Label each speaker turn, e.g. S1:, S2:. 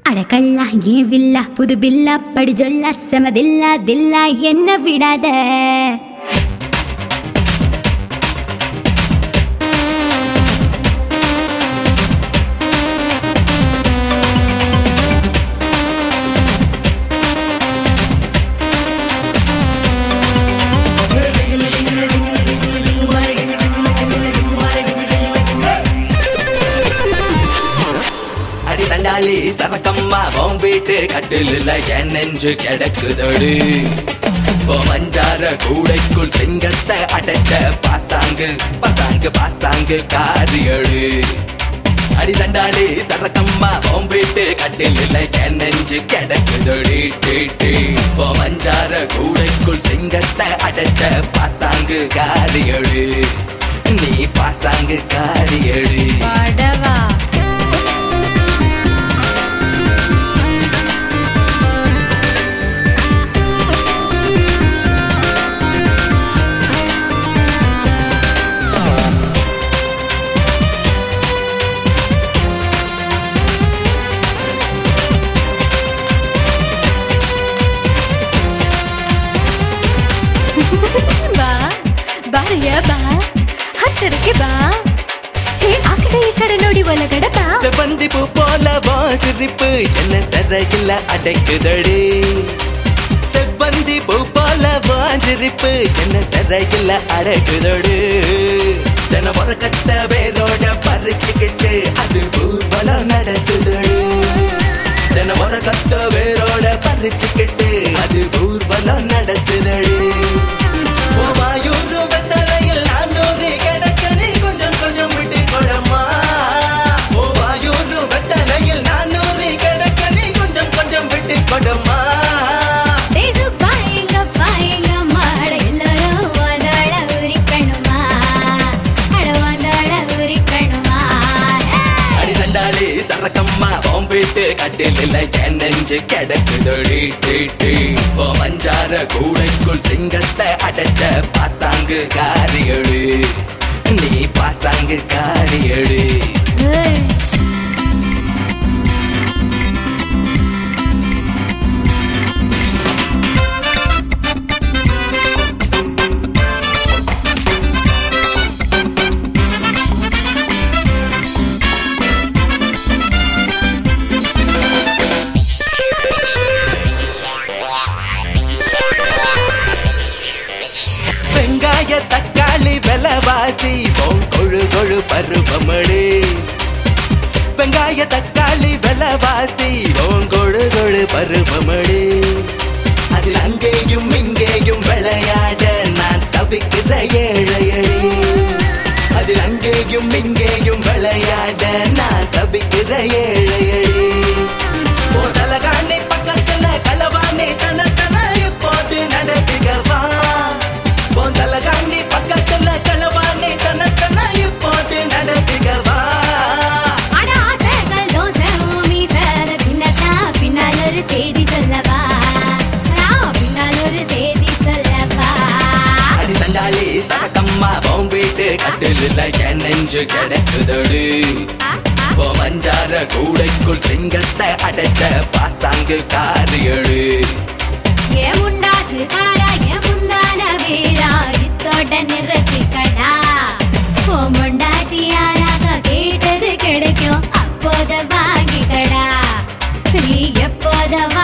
S1: அடக்கல்லா ஏன் வில்லா புது பில்லா படி சொல்ல செமதில்லா தில்லா என்ன விடாத
S2: அடி சண்டாளி சரக்கம்மா உன் வீட்டு கட்டில என் நெஞ்சு கிடக்குதடு ஓ மஞ்சார கூடைக்குள் சிங்கத்தை அடைச்ச பாசாங்கு பாசாங்கு பாசாங்கு காரியடு அடி சண்டாளி சரக்கம்மா உன் வீட்டு கட்டில என் நெஞ்சு கிடக்குதடி டி, டி. ஓ மஞ்சார கூடைக்குள் சிங்கத்தை அடைச்ச பாசாங்கு காரியடு நீ பாசாங்கு காரியடு
S1: படவா
S3: ಬಾ ಬಾರಯ್ಯ ಬಾ ಹತ್ತಿರಕ್ಕೆ ಬಾ ಹೇ ಆ ಕಡೆ ಈ ಕಡೆ ನೋಡಿ ಒಳಗಡೆ ಬಾ
S2: செவந்தி பூ போல வாசிரிப்பு என்ன சரையில அடைக்குதடி செவ்வந்தி பூ போல வாஞ்சிரிப்பு என்ன சரையில அடைக்குதடி தின ஒரு கட்ட வேரோட பறிச்சுக்கிட்டு அது ஊர்வலம் நடக்குதடி தின ஒரு கட்ட வேரோட பறிச்சுக்கிட்டு அது ஊர்வலம் நடத்துதடி ஓ வாயூரு வெத்தலையில் நானூறு கிடக்க நீ கொஞ்சம் கொஞ்சம் விட்டு கொடமா ஓ வாயூரு வெத்தலையில் நானூறு கிடக்க நீ கொஞ்சம் கொஞ்சம் விட்டு கொடமா
S1: தேசு பாயங்க பாயங்க மாட எல்லாரும் வந்தாள உரிக்கணுமா அட வந்தாள உரிக்கணுமா
S2: அடி சண்டாளி சரக்கம்மா உன் வீட்டு கட்டில என் நெஞ்சு கிடக்குதடி டி, டி. ஓ மஞ்சார கூடைக்குள் சிங்கத்தை அடைச்ச பாசாங்கு காரியடு நீ பாசாங்கு காரியடு
S3: ಏಯ್,
S2: வெங்காய தக்காளி விலவாசி உன் கொழு கொழு பருவமடி வெங்காய தக்காளி விலவாசி உன் கொழு கொழு பருவமடி அதில் அங்கேயும் இங்கேயும் விளையாட நான் தவிக்கிற ஏழையடி அதில் அங்கேயும் இங்கேயும் விளையாட நான் தவிக்கிற ஏழையடி ஓ தலகாணி பக்கத்துல களவாணி தனத்தன இப்போது நடத்துகவா ஓ தலகாணி பக்கத்துல களவாணி தனத்தன இப்போது நடத்துகவா
S1: அட ஆசைகள் தோசை ஓமி சர தின்னதா பின்னால் ஒரு தேதி சொல்லவா நான் பின்னால் ஒரு தேதி சொல்லவா
S2: அடி சண்டாளி சரக்கம்மா உன் வீட்டு கட்டில என் நெஞ்சு கிடக்குதடு ஓ மஞ்சார கூடைக்குள் சிங்கத்தை அடைச்ச பாசாங்கு காரியடு
S1: ஏ முண்டாசு காரா ஏ முந்தான வீரா இத்தோட்ட நிறுத்திக்கடா ஓ முண்டாட்டி யாராக கேட்டது கிடைக்கும் அப்போத வாங்கிக்கடா நீ எப்போத